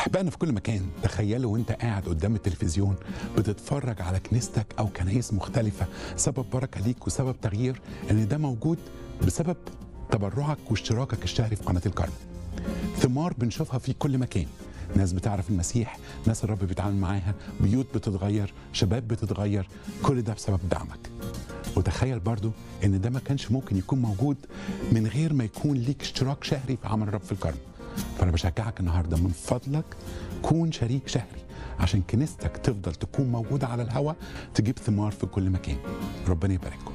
احبائنا في كل مكان تخيلوا وانت قاعد قدام التلفزيون بتتفرج على كنيستك او كنايس مختلفه سبب بركه ليك وسبب تغيير ان ده موجود بسبب تبرعك واشتراكك الشهري في قناه الكرم ثمار بنشوفها في كل مكان ناس بتعرف المسيح ناس الرب بيتعامل معاها بيوت بتتغير شباب بتتغير كل ده بسبب دعمك وتخيل برضو ان ده ما كانش ممكن يكون موجود من غير ما يكون ليك اشتراك شهري في عمل الرب في الكرم فانا بشجعك النهارده من فضلك كون شريك شهري عشان كنيستك تفضل تكون موجوده على الهواء تجيب ثمار في كل مكان ربنا يبارككم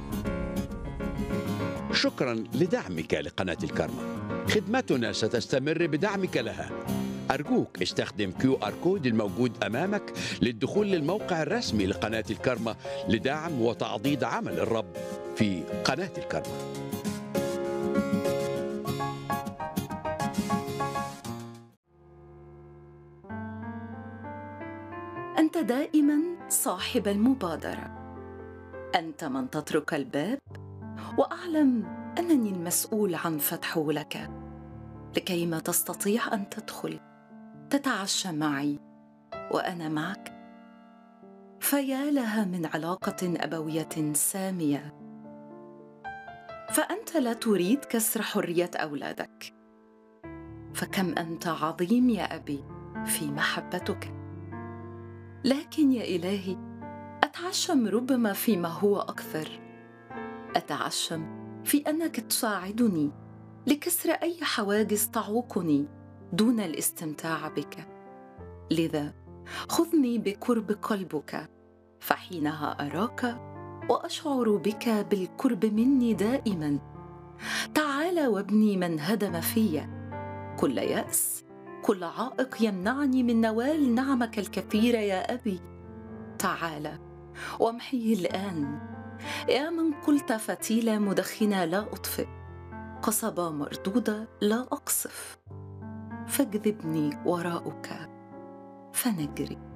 شكرا لدعمك لقناة الكرمة خدمتنا ستستمر بدعمك لها أرجوك استخدم كيو آر كود الموجود أمامك للدخول للموقع الرسمي لقناة الكرمة لدعم وتعضيد عمل الرب في قناة الكرمة انت دائما صاحب المبادره انت من تطرق الباب واعلم انني المسؤول عن فتحه لك لكيما تستطيع ان تدخل تتعشى معي وانا معك فيا لها من علاقه ابويه ساميه فانت لا تريد كسر حريه اولادك فكم انت عظيم يا ابي في محبتك لكن يا الهي اتعشم ربما فيما هو اكثر اتعشم في انك تساعدني لكسر اي حواجز تعوقني دون الاستمتاع بك لذا خذني بقرب قلبك فحينها اراك واشعر بك بالقرب مني دائما تعال وابني من هدم في كل ياس كل عائق يمنعني من نوال نعمك الكثيره يا ابي تعال وامحيه الان يا من قلت فتيله مدخنه لا اطفئ قصبه مردوده لا اقصف فاجذبني وراءك فنجري